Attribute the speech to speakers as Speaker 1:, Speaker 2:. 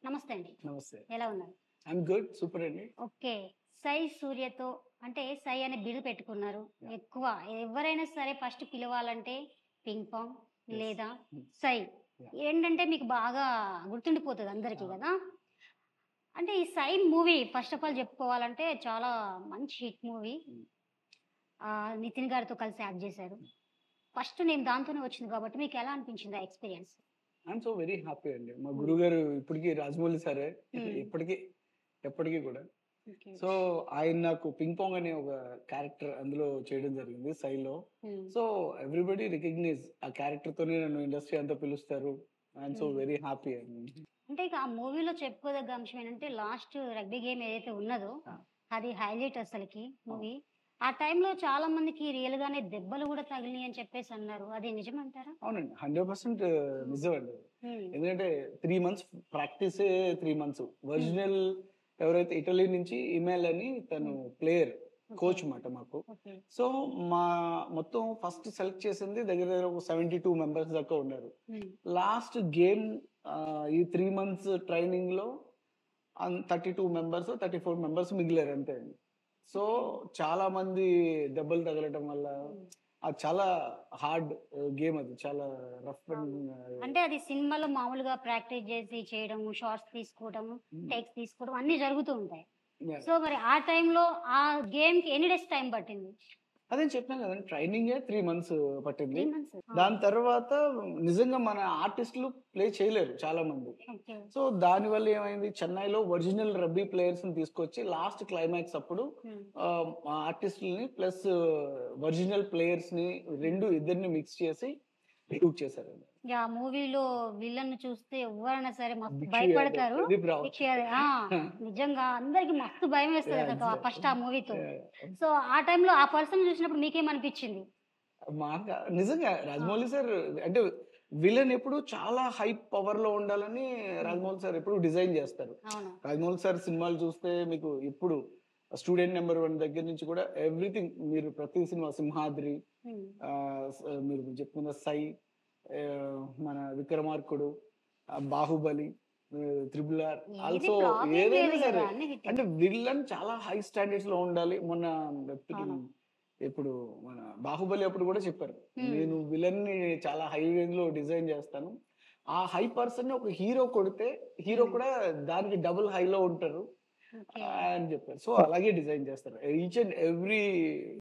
Speaker 1: నమస్తే అండి
Speaker 2: నమస్తే
Speaker 1: ఎలా ఉన్నారు
Speaker 2: ఐఎమ్ గుడ్ సూపర్ అండి
Speaker 1: ఓకే సై సూర్యతో అంటే సై అనే బిల్ పెట్టుకున్నారు
Speaker 2: Yeah.
Speaker 1: ఎక్కువ ఎవరైనా సరే ఫస్ట్ పిలవాలంటే పింగ్ పాంగ్
Speaker 2: Yes.
Speaker 1: లేదా
Speaker 2: Mm.
Speaker 1: సై
Speaker 2: Yeah.
Speaker 1: ఏంటంటే మీకు బాగా గుర్తుండిపోతుంది అందరికీ
Speaker 2: Ah.
Speaker 1: కదా అంటే ఈ Sye movie first of all చెప్పుకోవాలంటే చాలా మంచి హిట్ మూవీ
Speaker 2: Mm.
Speaker 1: నితిన్ గారితో కలిసి యాక్ట్ చేశారు ఫస్ట్ నేను దాంతోనే వచ్చింది కాబట్టి మీకు ఎలా అనిపించింది ఆ experience
Speaker 2: I'm so very happy అండి మా గురువు గారు ఇప్పటికీ రాజమౌళి సరే
Speaker 1: Hmm.
Speaker 2: ఇప్పటికీ ఎప్పటికీ కూడా సో ఆయన నాకు పింగ్ పాంగ్ అనే ఒక క్యారెక్టర్ అందులో చేయడం జరిగింది సైలో సో ఎవ్రీబడి రికగ్నైజ్ ఆ క్యారెక్టర్ తోనే నన్ను ఇండస్ట్రీ అంతా పిలుస్తారు I'm so
Speaker 1: Hmm.
Speaker 2: Very happy అండి
Speaker 1: అంటే ఇక ఆ మూవీలో చెప్పుకోదగ్గ అంశం ఏంటంటే లాస్ట్ రగ్బీ గేమ్ ఏదైతే ఉన్నదో
Speaker 2: ఆ.
Speaker 1: అది హైలైట్ అసలుకి మూవీ ఆ టైంలో చాలా మందికి రియల్ గానే దెబ్బలు కూడా తగిలినాయి అని చెప్పేసి అన్నారు అది నిజమంటారా
Speaker 2: అవునండి హండ్రెడ్ పర్సెంట్ నిజం అండి ఎందుకంటే three months practice three months original ఎవరైతే ఇటలీ నుంచి ఇమెయిల్ అని తను ప్లేయర్ కోచ్ మాట మాకు
Speaker 1: ఓకే
Speaker 2: సో మా మొత్తం ఫస్ట్ సెలెక్ట్ చేసింది దగ్గర దగ్గర ఒక సెవెంటీ టూ మెంబర్స్ దాకా ఉన్నారు లాస్ట్ గేమ్ ఈ త్రీ మంత్స్ ట్రైనింగ్ లో thirty two members thirty four members మిగిలారు అంతే అండి సో చాలా మంది దెబ్బలు తగలటం వల్ల అది చాలా హార్డ్ గేమ్ అది చాలా రఫ్ అండ్
Speaker 1: అంటే అది సినిమాలో మామూలుగా ప్రాక్టీస్ చేసి చేయడం షార్ట్స్ తీసుకోవడం టేక్స్ తీసుకోవడం అన్ని జరుగుతూ ఉంటాయి సో మరి ఆ టైంలో ఆ గేమ్ కి ఎన్ని డేస్ టైం పట్టింది
Speaker 2: అదే చెప్పాను కదండి ట్రైనింగ్ త్రీ మంత్స్ పట్టింది
Speaker 1: త్రీ మంత్స్
Speaker 2: దాని తర్వాత నిజంగా మన ఆర్టిస్టులు ప్లే చేయలేరు చాలా మంది
Speaker 1: ఓకే
Speaker 2: సో దాని వల్ల ఏమైంది చెన్నైలో ఒరిజినల్ రబ్బీ ప్లేయర్స్ ని తీసుకొచ్చి లాస్ట్ క్లైమాక్స్ అప్పుడు ఆర్టిస్టులని ప్లస్ ఒరిజినల్ ప్లేయర్స్ ని రెండు ఇద్దరిని మిక్స్ చేసి షూట్ చేశారు
Speaker 1: ఆ మూవీలో విలన్ చూస్తే ఎవరైనా సరే మస్తు
Speaker 2: భిక్షు
Speaker 1: భయపడతారు
Speaker 2: యాదవ్, ప్రదీప్ రావు.
Speaker 1: భిక్షు యాదవ్, ఆ, నిజంగా అందరికి మస్తు భయం వేస్తుంది
Speaker 2: Yeah,
Speaker 1: అసలు
Speaker 2: exactly.
Speaker 1: ఫస్ట్ ఆ మూవీతో సో ఆ టైంలో ఆ పర్సన్ చూసినప్పుడు మీకేమనిపించింది
Speaker 2: మాకు నిజంగా రాజమౌళి సార్ అంటే విలన్ ఎప్పుడు చాలా హై పవర్ లో ఉండాలని రాజమౌళి సార్ ఎప్పుడు డిజైన్ చేస్తారు
Speaker 1: అవును
Speaker 2: రాజమౌళి సార్ సినిమాలు చూస్తే మీకు ఇప్పుడు స్టూడెంట్ నెంబర్ వన్ దగ్గర నుంచి కూడా ఎవ్రీథింగ్ మీరు ప్రతి సినిమా సింహాద్రి
Speaker 1: Hmm.
Speaker 2: ఆ, స- మీరు చెప్పుకున్న సై ఆ, మన విక్రమార్కుడు ఆ, బాహుబలి త్రిబుల్ ఆర్
Speaker 1: ఏది
Speaker 2: ఆల్సో
Speaker 1: flop ఏం
Speaker 2: ఏదైనా
Speaker 1: లేదు
Speaker 2: సరే
Speaker 1: కదా, అన్ని hit.
Speaker 2: అంటే విలన్ చాలా హై స్టాండర్డ్స్ లో ఉండాలి మొన్న
Speaker 1: అవును.
Speaker 2: ఇప్పుడు మన బాహుబలి అప్పుడు కూడా చెప్పారు
Speaker 1: Hmm.
Speaker 2: నేను విలన్ ని చాలా హై రేంజ్ లో డిజైన్ చేస్తాను ఆ హై పర్సన్ ని ఒక హీరో కొడితే హీరో
Speaker 1: Hmm.
Speaker 2: కూడా దానికి డబుల్ హై లో ఉంటారు
Speaker 1: Okay.
Speaker 2: అని చెప్పారు సో అలాగే డిజైన్ చేస్తారు ఈచ్ అండ్ ఎవ్రీ